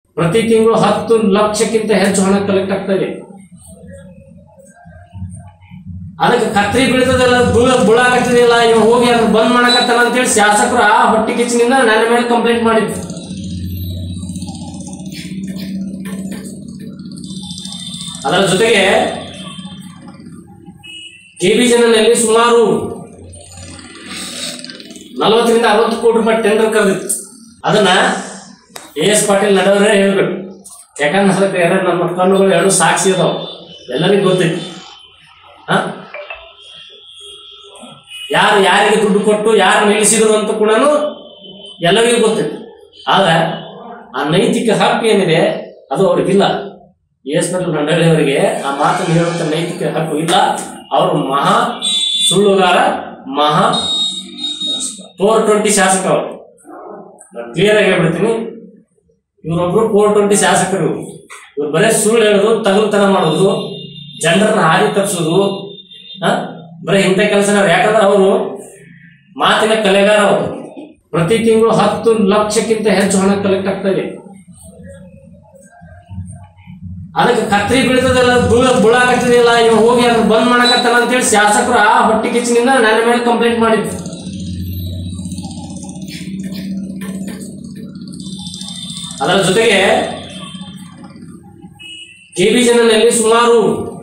ಪ್ರತಿ ತಿಂಗಳು ಹತ್ತು ಲಕ್ಷಕ್ಕಿಂತ ಹೆಚ್ಚು ಹಣ ಕಲೆಕ್ಟ್ ಆಗ್ತಾ ಇದೆ ಅದಕ್ಕೆ ಕತ್ರಿ ಬೀಳ್ತದಲ್ಲ ಬುಳ ಬುಳಾಕತ್ತಿದಿಲ್ಲ ಇವ ಹೋಗಿ ಅದನ್ನ ಬಂದ್ ಮಾಡಕತ್ತಾನ ಅಂತೇಳಿ ಶಾಸಕರು ಆ ಹೊಟ್ಟಿ ಕಿಚ್ಚಿನಿಂದ ನನ್ನ ಮೇಲೆ ಕಂಪ್ಲೇಂಟ್ ಮಾಡಿದ್ರು ಅದರ ಜೊತೆಗೆ ಕೆ ಬಿ ನಲ್ಲಿ ಸುಮಾರು ನಲವತ್ತರಿಂದ ಅರವತ್ತು ಕೋಟಿ ರೂಪಾಯಿ ಟೆಂಡರ್ ಕರೆದಿತ್ತು ಅದನ್ನ ಎ ಎಸ್ ಪಾಟೀಲ್ ನಡವರೇ ಹೇಳ್ಬೇಕು ಯಾಕಂದ್ರೆ ಅದಕ್ಕೆ ಎರಡು ನಮ್ಮ ಕಣ್ಣುಗಳು ಎರಡು ಸಾಕ್ಷಿ ಅದಾವ ಎಲ್ಲರಿಗೂ ಗೊತ್ತೈತಿ ಹ ಯಾರು ಯಾರಿಗೆ ದುಡ್ಡು ಕೊಟ್ಟು ಯಾರು ನಿಲ್ಲಿಸಿದ್ರು ಅಂತ ಕೂಡ ಎಲ್ಲರಿಗೂ ಗೊತ್ತೈತಿ ಆದ್ರೆ ಆ ನೈತಿಕ ಹಕ್ಕು ಏನಿದೆ ಅದು ಅವ್ರಿಗಿಲ್ಲ ಎ ಎಸ್ ಪಾಟೀಲ್ ಮಂಡಳಿ ಅವರಿಗೆ ಆ ಮಾತನ್ನು ಹೇಳುವಂತ ನೈತಿಕ ಹಕ್ಕು ಇಲ್ಲ ಅವರು ಮಹಾ ಸುಳ್ಳುಗಾರ ಮಹಾ ಫೋರ್ ಟ್ವೆಂಟಿ ಶಾಸಕ ಅವರು ನಾನು ಕ್ಲಿಯರ್ ಆಗಿ ಹೇಳ್ಬಿಡ್ತೀನಿ ಇವರೊಬ್ರು ಫೋರ್ ಟ್ವೆಂಟಿ ಶಾಸಕರು ಇವ್ರು. ಇವ್ರು ಬರೇ ಸುಳ್ಳು ಹೇಳೋದು ತಗಲ್ತನ ಮಾಡೋದು ಜನರನ್ನ ಹಾದಿ ತಪ್ಪಿಸೋದು ಆ ಬರೀ ಇಂಥ ಕೆಲಸ ಯಾಕಂದ್ರೆ ಅವರು ಮಾತಿನ ಕಲೆಗಾರ ಅವರು ಪ್ರತಿ ತಿಂಗಳು ಹತ್ತು ಲಕ್ಷಕ್ಕಿಂತ ಹೆಚ್ಚು ಹಣ ಕಲೆಕ್ಟ್ ಆಗ್ತಾ ಇದೆ ಅದಕ್ಕೆ ಕತ್ರಿ ಬೀಳ್ತದಲ್ಲ ಬುಳ ಬುಳಾಕತ್ತಿದಿಲ್ಲ ಇವ ಹೋಗಿ ಅದನ್ನ ಬಂದ್ ಮಾಡಕತ್ತಾನ ಅಂತೇಳಿ ಶಾಸಕರು ಆ ಹೊಟ್ಟಿ ಕಿಚ್ಚಿನಿಂದ ನನ್ನ ಮೇಲೆ ಕಂಪ್ಲೇಂಟ್ ಮಾಡಿದ್ರು ಅದರ ಜೊತೆಗೆ ಕೆ ಬಿ ನಲ್ಲಿ ಸುಮಾರು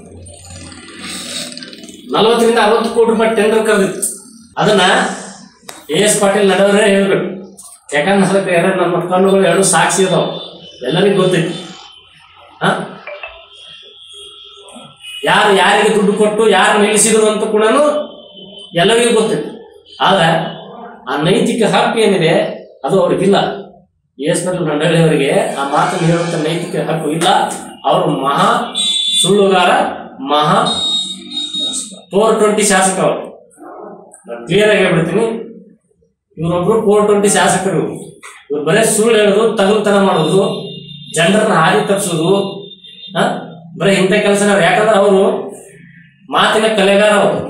ನಲವತ್ತರಿಂದ ಅರವತ್ತು ಕೋಟಿ ರೂಪಾಯಿ ಟೆಂಡರ್ ಕರೆದಿತ್ತು ಅದನ್ನ ಎ ಎಸ್ ಪಾಟೀಲ್ ನಡವರೇ ಹೇಳ್ಬೇಕು ಯಾಕಂದ್ರೆ ಅದಕ್ಕೆ ಎರಡು ನಮ್ಮ ಕಣ್ಣುಗಳು ಎರಡು ಸಾಕ್ಷಿ ಅದಾವ ಎಲ್ಲರಿಗೂ ಗೊತ್ತೈತಿ ಹ ಯಾರು ಯಾರಿಗೆ ದುಡ್ಡು ಕೊಟ್ಟು ಯಾರು ನಿಲ್ಲಿಸಿದ್ರು ಅಂತ ಕೂಡ ಎಲ್ಲರಿಗೂ ಗೊತ್ತೈತಿ ಆದ್ರೆ ಆ ನೈತಿಕ ಹಕ್ಕು ಏನಿದೆ ಅದು ಅವ್ರಿಗಿಲ್ಲ ಎ ಎಸ್ ಪಾಟೀಲ್ ಮಂಡಳಿ ಅವರಿಗೆ ಆ ಮಾತನ್ನು ಹೇಳುವಂತ ನೈತಿಕ ಹಕ್ಕು ಇಲ್ಲ ಅವರು ಮಹಾ ಸುಳ್ಳುಗಾರ ಮಹಾ ಫೋರ್ ಟ್ವೆಂಟಿ ಶಾಸಕ ಅವರು ನಾನು ಕ್ಲಿಯರ್ ಆಗಿ ಹೇಳ್ಬಿಡ್ತೀನಿ ಇವರೊಬ್ರು ಫೋರ್ ಟ್ವೆಂಟಿ ಶಾಸಕರು ಇವ್ರು. ಇವ್ರು ಬರೇ ಸುಳ್ಳು ಹೇಳೋದು ತಗಲ್ತನ ಮಾಡೋದು ಜನರನ್ನ ಹಾದಿ ತಪ್ಪಿಸೋದು ಆ ಬರೀ ಇಂಥ ಕೆಲಸ ಯಾಕಂದ್ರೆ ಅವರು ಮಾತಿನ ಕಲೆಗಾರ ಅವರು